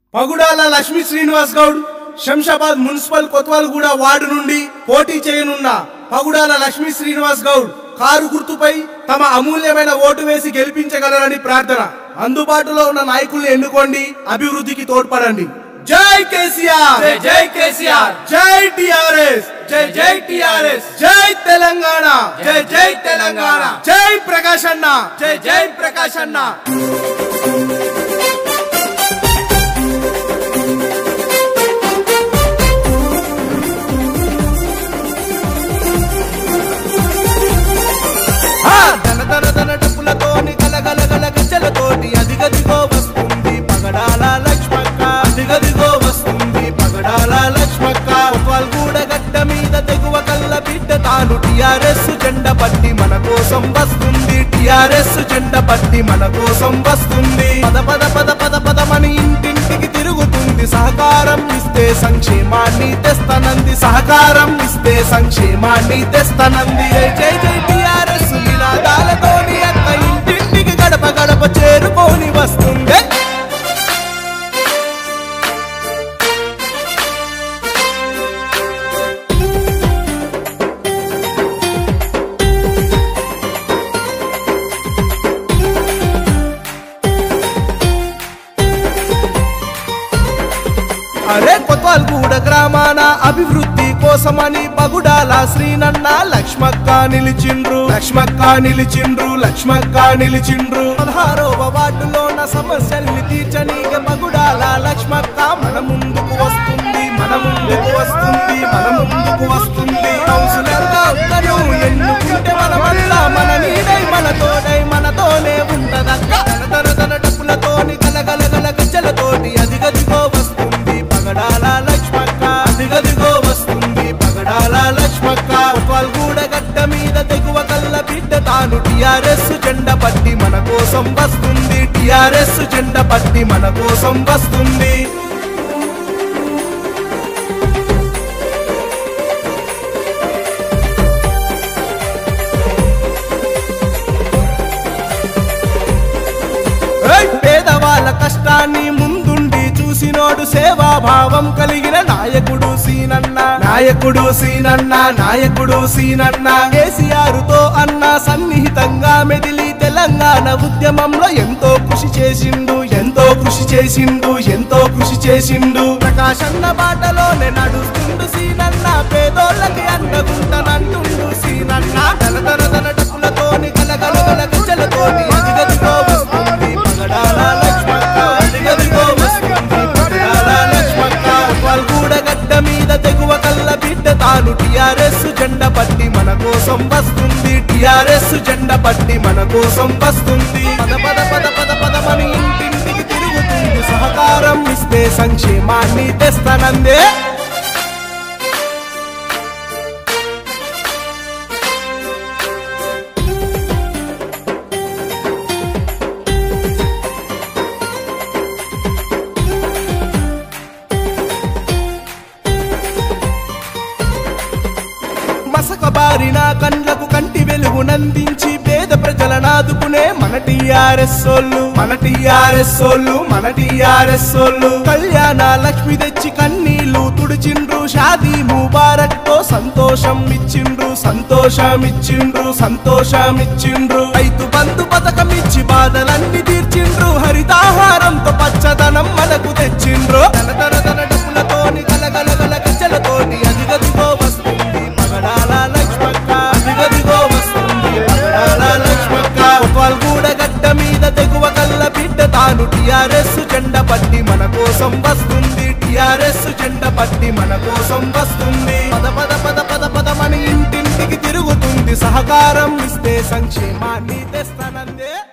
పగుడాల Lakshmi Srinivas Goud Shamshabad municipal Kothwalguda ward నుండి పోటీ చేయనున్న పగుడాల లక్ష్మీ శ్రీనివాస్ గౌడ్ కారు గుర్తుపై తమ అమూల్యమైన ఓటు వేసి గెలిపించగలరని ప్రార్థన అందుబాటులో ఉన్న నాయకుల్ని ఎన్నుకోండి అభివృద్ధికి తోడ్పడండి జై కేసీఆర్ జై జై కేసీఆర్ జై టిఆర్ఎస్ జై జై టిఆర్ఎస్ జై తెలంగాణ జై జై తెలంగాణ జై ప్రకాష్ అన్న జై జై ప్రకాష్ అన్న ఆ, ధన ధన ధన డబ్బులతోని గలగల గల గజ్జలతోటి అదిగదిగో వస్తుంది పగడాల లక్ష్మక్క అదిగదిగో వస్తుంది పగడాల లక్ష్మక్క గూడ గడ్డ మీద తెగువ కల్ల బిడ్డ తాను టిఆర్ఎస్ జెండ పట్టి మన కోసం వస్తుంది టిఆర్ఎస్ జెండ పట్టి మన కోసం వస్తుంది పద పద పద పద పదమని ఇంటింటికి తిరుగుతుంది సహకారం ఇస్తే సంక్షేమాన్ని తెస్తనంది సహకారం ఇస్తే సంక్షేమాన్ని తెస్తనంది జై జై జై టిఆర్ఎస్ నినాదాలతోని అక్క ఇంటింటికి గడప గడప చేరుకొని వస్తుంది అరే కొత్వాల్గూడ గ్రామాన అభివృద్ధి కోసమని పగుడాల శ్రీనన్న లక్ష్మక్క నిలిచిండ్రు లక్ష్మక్క నిలిచిండ్రు లక్ష్మక్క నిలిచిండ్రు పదహారవ వార్డులోన సమస్యల్ని తీర్చనీగ పగుడాల లక్ష్మక్క మన ముందుకు వస్తుంది మన ముందుకు వస్తుంది మన ముందుకు వస్తుంది కౌన్సిలర్ గా ఒక్కరు ఎన్నుకుంటే మనమంతా మన నీడై మన తోడై మనతోనే ఉంటదక్క తన తన తన డబ్బులతోని గలగల గల గజ్జలతోటి అదిగదిగో వస్తుంది పగడాల లక్ష్మక్క అదిగదిగో వస్తుంది పగడాల లక్ష్మక్క పాల్గూడ గడ్డ మీద తెగువ కల్ల బిడ్డ తాను టిఆర్ఎస్ జెండ పట్టి మన కోసం వస్తుంది టిఆర్ఎస్ జెండ పట్టి మన కోసం వస్తుంది ఏయ్! పేదవాళ్ళ కష్టాన్ని ముందుండి చూసినోడు సేవాభావం కలిగిన నాయకుడు సీనన్న నాయకుడు సీనన్న నాయకుడు సీనన్న కేసీఆర్ తో అన్న సన్నిహితంగా మెదిలి తెలంగాణ ఉద్యమంలో ఎంతో కృషి చేసిండు ఎంతో కృషి చేసిండు ఎంతో కృషి చేసిండు ప్రకాశన్న బాటలోనే నడుస్తుండు సీనన్న పేదోళ్ళకి అండగుంటనంటుండు సీనన్న తన తన తన డబ్బులతోని గలగల గల గజ్జలతోని అదిగదిగో వస్తుంది పగడాల లక్ష్మక్క అదిగదిగో వస్తుంది పగడాల లక్ష్మక్క పల్గూడ గడ్డ మీద తెగువ కల్ల బిడ్డ తాను టిఆర్ఎస్ జెండ పట్టి మన కోసం వస్తుంది టిఆర్ఎస్ జెండ పట్టి మన కోసం వస్తుంది పద పద పద పద పదమని ఇంటింటికి తిరుగుతుంది సహకారం ఇస్తే సంక్షేమాన్ని తెస్తానందే మసక బారిన కండ్లకు కంటి వెలుగునందించి పేద ప్రజలను ఆదుకునే మన టిఆర్ఎస్ సోళ్ళు మన టిఆర్ఎస్ సోళ్ళు మన టిఆర్ఎస్ సోళ్ళు కళ్యాణ లక్ష్మి తెచ్చి కన్నీళ్లు తుడిచిండ్రు షాదీ ముబారక్ తో సంతోషం ఇచ్చిండ్రు సంతోషం ఇచ్చిండ్రు సంతోషం ఇచ్చిండ్రు రైతు బంధు పథకం ఇచ్చి బాధలన్నీ తీర్చిండ్రు హరితాహారంతో పచ్చదనం మనకు తెచ్చిండ్రు తన తన తన డబ్బులతోని గలగల గల గజ్జలతోని అదిగదిగో వస్తుంది పగడాల లక్ష్మక్క అదిగదిగో వస్తుంది పగడాల లక్ష్మక్క పాల్గూడ గడ్డ మీద తెగువ కల్ల బిడ్డ తాను టిఆర్ఎస్ జెండ పట్టి మన కోసం వస్తుంది టిఆర్ఎస్ జెండ పట్టి మన కోసం వస్తుంది పద పద పద పద పదమని ఇంటింటికి తిరుగుతుంది సహకారం ఇస్తే సంక్షేమాన్ని తెస్తానందే